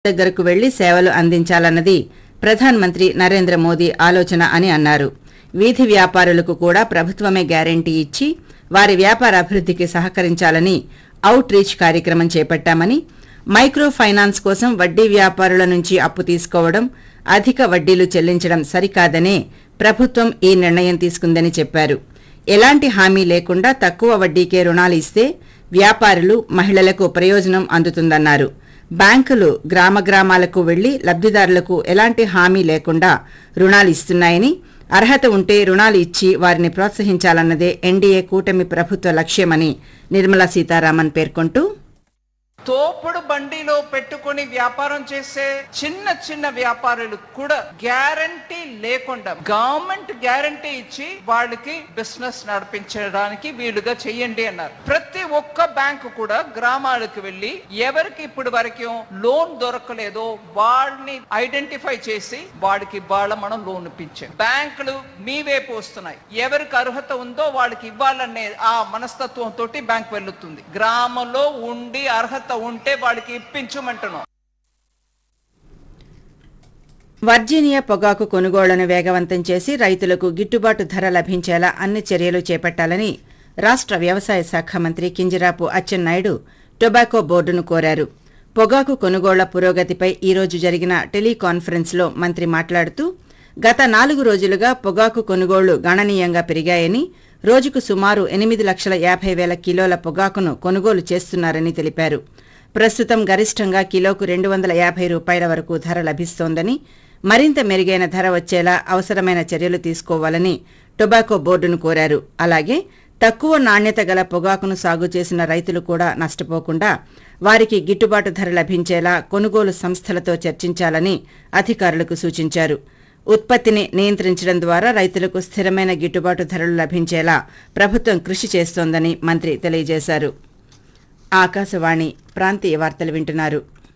దగ్గరకు వెళ్లి సేవలు అందించాలన్నది ప్రధానమంత్రి నరేంద్ర మోదీ ఆలోచన అని అన్నారు వీధి వ్యాపారులకు కూడా ప్రభుత్వమే గ్యారంటీ ఇచ్చి వారి వ్యాపార అభివృద్ధికి సహకరించాలని అవుట్ రీచ్ కార్యక్రమం చేపట్టామని మైక్రో ఫైనాన్స్ కోసం వడ్డీ వ్యాపారుల నుంచి అప్పు తీసుకోవడం అధిక వడ్డీలు చెల్లించడం సరికాదనే ప్రభుత్వం ఈ నిర్ణయం తీసుకుందని చెప్పారు ఎలాంటి హామీ లేకుండా తక్కువ వడ్డీకే రుణాలు ఇస్తే వ్యాపారులు మహిళలకు ప్రయోజనం అందుతుందన్నారు బ్యాంకులు గ్రామ గ్రామాలకు వెళ్లి లబ్దిదారులకు ఎలాంటి హామీ లేకుండా రుణాలు ఇస్తున్నాయని అర్హత ఉంటే రుణాలు ఇచ్చి వారిని ప్రోత్సహించాలన్నదే ఎన్డీఏ కూటమి ప్రభుత్వ లక్ష్యమని నిర్మలా సీతారామన్ పేర్కొంటూ తోపుడు బండిలో పెట్టుకొని వ్యాపారం చేసే చిన్న చిన్న వ్యాపారులకు కూడా గ్యారంటీ లేకుండా గవర్నమెంట్ గ్యారంటీ ఇచ్చి వాళ్ళకి బిజినెస్ నడిపించడానికి వీలుగా చెయ్యండి అన్నారు ప్రతి ఒక్క బ్యాంకు కూడా గ్రామాలకు వెళ్ళి ఎవరికి ఇప్పుడు వరకు లోన్ దొరకలేదో వాళ్ళని ఐడెంటిఫై చేసి వాడికి వాళ్ళ మనం లోన్ ఇప్పించాం బ్యాంకులు మీ వైపు వస్తున్నాయి ఎవరికి అర్హత ఉందో వాళ్ళకి ఇవ్వాలనే ఆ మనస్తత్వం తోటి బ్యాంక్ వెళ్తుంది గ్రామంలో ఉండి అర్హత ఉంటే వాళ్ళకి ఇప్పించమంటున్నాం వర్జీనియా పొగాకు కొనుగోళ్లను వేగవంతం చేసి రైతులకు గిట్టుబాటు ధర లభించేలా అన్ని చర్యలు చేపట్టాలని రాష్ట్ర వ్యవసాయ శాఖ మంత్రి కింజరాపు అచ్చెన్నాయుడు టొబాకో బోర్డును కోరారు పొగాకు కొనుగోళ్ల పురోగతిపై ఈ రోజు జరిగిన టెలికాన్ఫరెన్స్లో మంత్రి మాట్లాడుతూ గత నాలుగు రోజులుగా పొగాకు కొనుగోళ్లు గణనీయంగా పెరిగాయని రోజుకు సుమారు ఎనిమిది లక్షల యాభై వేల కిలోల పొగాకును కొనుగోలు చేస్తున్నారని తెలిపారు ప్రస్తుతం గరిష్టంగా కిలోకు రెండు వందల యాభై రూపాయల వరకు ధర లభిస్తోందని మరింత మెరుగైన ధర వచ్చేలా అవసరమైన చర్యలు తీసుకోవాలని టొబాకో బోర్డును కోరారు అలాగే తక్కువ నాణ్యత గల పొగాకును సాగు చేసిన రైతులు కూడా నష్టపోకుండా వారికి గిట్టుబాటు ధర లభించేలా కొనుగోలు సంస్థలతో చర్చించాలని అధికారులకు సూచించారు ఉత్పత్తిని నియంత్రించడం ద్వారా రైతులకు స్థిరమైన గిట్టుబాటు ధరలు లభించేలా ప్రభుత్వం కృషి చేస్తోందని మంత్రి తెలియజేశారు ఆకాశవాణి ప్రాంతీయ వార్తలు వింటున్నారు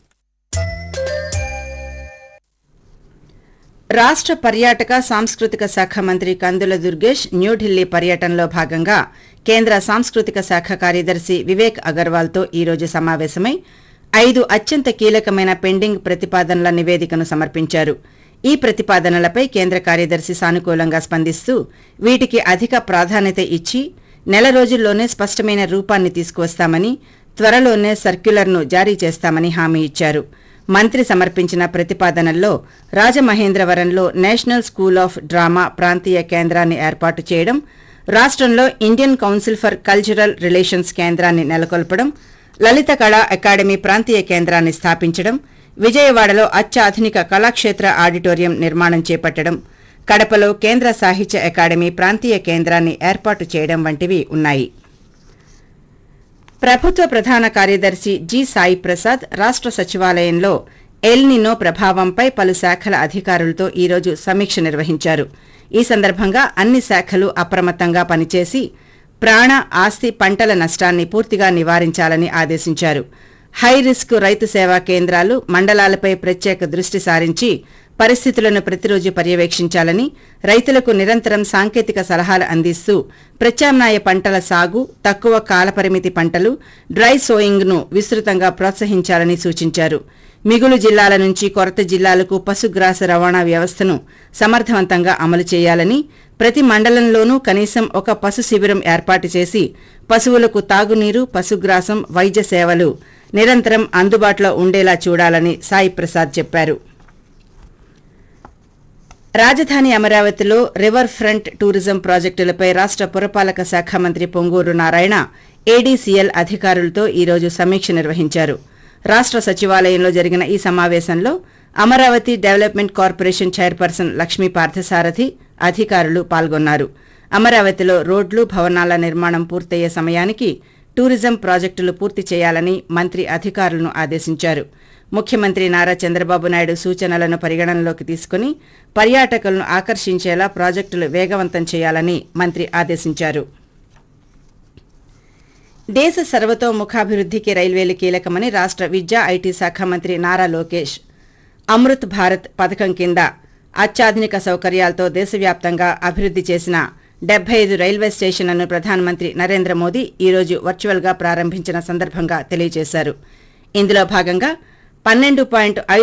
రాష్ట్ర పర్యాటక సాంస్కృతిక శాఖ మంత్రి కందుల దుర్గేష్ న్యూఢిల్లీ పర్యటనలో భాగంగా కేంద్ర సాంస్కృతిక శాఖ కార్యదర్శి వివేక్ అగర్వాల్తో ఈరోజు సమావేశమై ఐదు అత్యంత కీలకమైన పెండింగ్ ప్రతిపాదనల నివేదికను సమర్పించారు ఈ ప్రతిపాదనలపై కేంద్ర కార్యదర్శి సానుకూలంగా స్పందిస్తూ వీటికి అధిక ప్రాధాన్యత ఇచ్చి నెల రోజుల్లోనే స్పష్టమైన రూపాన్ని తీసుకువస్తామని త్వరలోనే సర్క్యులర్ను జారీ చేస్తామని హామీ ఇచ్చారు మంత్రి సమర్పించిన ప్రతిపాదనల్లో రాజమహేంద్రవరంలో నేషనల్ స్కూల్ ఆఫ్ డ్రామా ప్రాంతీయ కేంద్రాన్ని ఏర్పాటు చేయడం రాష్ట్రంలో Indian council for cultural relations కేంద్రాన్ని నెలకొల్పడం లలిత కళా అకాడమీ ప్రాంతీయ కేంద్రాన్ని స్థాపించడం విజయవాడలో అత్యాధునిక కళాక్షేత్ర ఆడిటోరియం నిర్మాణం చేపట్టడం కడపలో కేంద్ర సాహిత్య అకాడమీ ప్రాంతీయ కేంద్రాన్ని ఏర్పాటు చేయడం వంటివి ఉన్నాయి ప్రభుత్వ ప్రధాన కార్యదర్శి జి సాయి ప్రసాద్ రాష్ట్ర సచివాలయంలో ఎల్నినో ప్రభావంపై పలు శాఖల అధికారులతో ఈరోజు సమీక్ష నిర్వహించారు ఈ సందర్భంగా అన్ని శాఖలు అప్రమత్తంగా పనిచేసి ప్రాణ ఆస్తి పంటల నష్టాన్ని పూర్తిగా నివారించాలని ఆదేశించారు హై రిస్క్ రైతు సేవా కేంద్రాలు మండలాలపై ప్రత్యేక దృష్టి సారించి పరిస్థితులను ప్రతిరోజు పర్యవేక్షించాలని రైతులకు నిరంతరం సాంకేతిక సలహాలు అందిస్తూ ప్రత్యామ్నాయ పంటల సాగు తక్కువ కాలపరిమితి పంటలు డ్రై సోయింగ్ను విస్తృతంగా ప్రోత్సహించాలని సూచించారు మిగులు జిల్లాల నుంచి కొరత జిల్లాలకు పశుగ్రాస రవాణా వ్యవస్థను సమర్థవంతంగా అమలు చేయాలని ప్రతి మండలంలోనూ కనీసం ఒక పశు శిబిరం ఏర్పాటు చేసి పశువులకు తాగునీరు పశుగ్రాసం వైద్య సేవలు నిరంతరం అందుబాటులో ఉండేలా చూడాలని సాయి ప్రసాద్ చెప్పారు రాజధాని అమరావతిలో రివర్ ఫ్రంట్ టూరిజం ప్రాజెక్టులపై రాష్ట్ర పురపాలక శాఖ మంత్రి పొంగూరు నారాయణ ఏడీసీఎల్ అధికారులతో ఈరోజు సమీక్ష నిర్వహించారు రాష్ట్ర సచివాలయంలో జరిగిన ఈ సమావేశంలో Amaravati development corporation chairperson Lakshmi Parthasarathi అధికారులు పాల్గొన్నారు అమరావతిలో రోడ్లు భవనాల నిర్మాణం పూర్తయ్యే సమయానికి టూరిజం ప్రాజెక్టులు పూర్తి చేయాలని మంత్రి అధికారులను ఆదేశించారు ముఖ్యమంత్రి నారా చంద్రబాబు నాయుడు సూచనలను పరిగణనలోకి తీసుకుని పర్యాటకులను ఆకర్షించేలా ప్రాజెక్టులు వేగవంతం చేయాలని మంత్రి ఆదేశించారు దేశ సర్వతోముఖాభివృద్ధికి రైల్వేలు కీలకమని రాష్ట్ర విద్యా ఐటీ శాఖ మంత్రి నారా లోకేష్ అమృత్ భారత్ పథకం కింద అత్యాధునిక సౌకర్యాలతో దేశవ్యాప్తంగా అభివృద్ది చేసిన డెబ్బై ఐదు రైల్వే స్టేషన్లను ప్రధానమంత్రి నరేంద్ర మోదీ ఈరోజు వర్చువల్గా ప్రారంభించిన సందర్భంగా తెలియజేశారు ఇందులో భాగంగా పన్నెండు పాయింట్